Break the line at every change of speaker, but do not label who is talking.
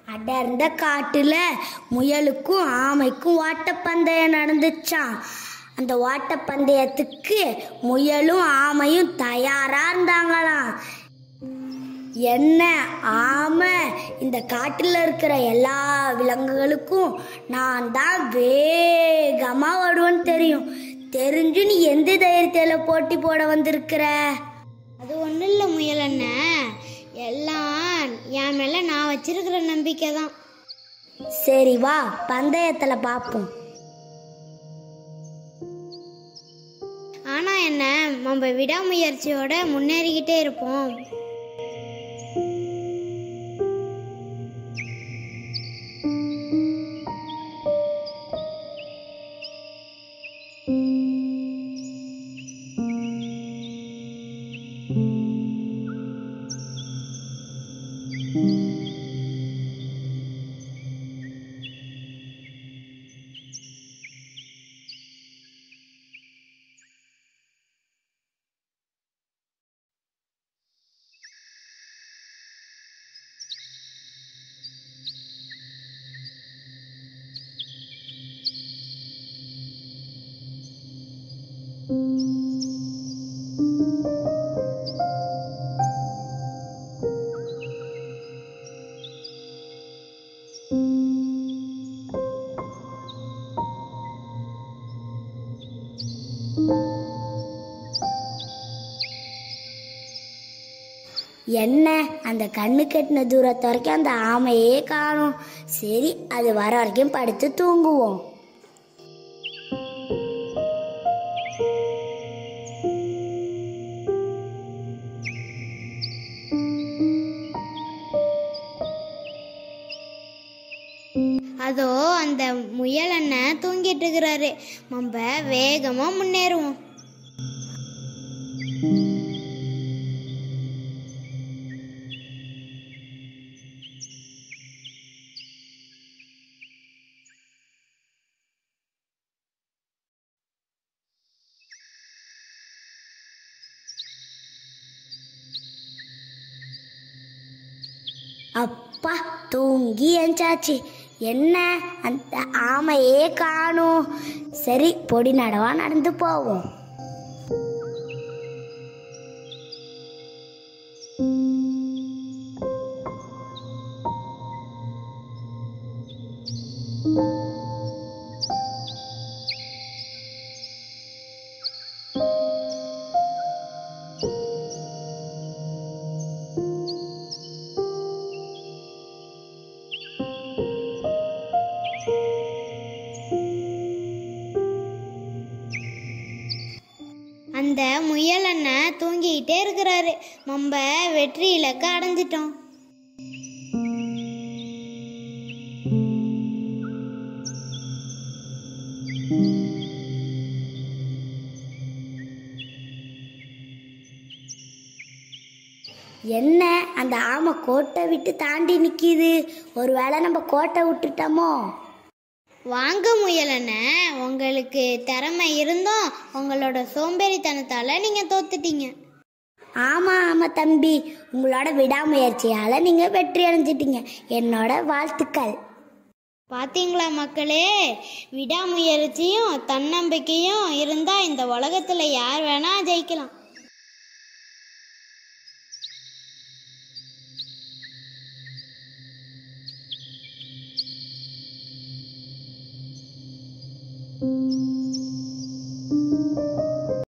அடர்ந்த காட்டுல முயலுக்கும் ஆமைக்கும் ஓட்டப்பந்தயம் நடந்துச்சாம் அந்த ஓட்டப்பந்தயத்துக்கு முயலும் ஆமையும் தயாரா இருந்தாங்களாம் என்ன ஆமை இந்த காட்டில் இருக்கிற எல்லா விலங்குகளுக்கும் நான் தான் வேகமா ஓடுவேன்னு தெரியும் தெரிஞ்சு நீ எந்த தைரியத்தில போட்டி போட வந்திருக்கிற
அது ஒன்றும் இல்லை முயல் அண்ணன் எல்லாம் என் மேலே நான் வச்சிருக்கிற நம்பிக்கை தான்
சரி வா பந்தயத்துல பார்ப்போம்
ஆனால் என்ன நம்ம விடாமுயற்சியோட முன்னேறிக்கிட்டே இருப்போம்
என்ன அந்த கண்ணு கட்டின தூரத்து வரைக்கும் அந்த ஆமையே காணும் சரி அது வர வரைக்கும் படுத்து தூங்குவோம்
அதோ அந்த முயல் அண்ணன் தூங்கிட்டு இருக்கிறாரு நம்ம வேகமாக முன்னேறுவோம்
அப்பா தூங்கி எஞ்சாச்சு என்ன அந்த ஆமையே காணும் சரி பொடி நடவா நடந்து போவோம்
அந்த முயல் அண்ணன் தூங்கிக்கிட்டே இருக்கிறாரு நம்ம வெற்றி இலக்கை அடைஞ்சிட்டோம்
என்ன அந்த ஆமை கோட்டை விட்டு தாண்டி நிக்கிது ஒருவேளை நம்ம கோட்டை விட்டுட்டோமோ
வாங்க முயலண்ணே உங்களுக்கு திறமை இருந்தும் உங்களோட சோம்பேறித்தனத்தால நீங்க தோத்துட்டீங்க
ஆமா ஆமா தம்பி உங்களோட விடாமுயற்சியால நீங்க வெற்றி அடைஞ்சிட்டீங்க என்னோட வாழ்த்துக்கள்
பாத்தீங்களா மக்களே விடாமுயற்சியும் தன்னம்பிக்கையும் இருந்தா இந்த உலகத்துல யார் வேணா ஜெயிக்கலாம்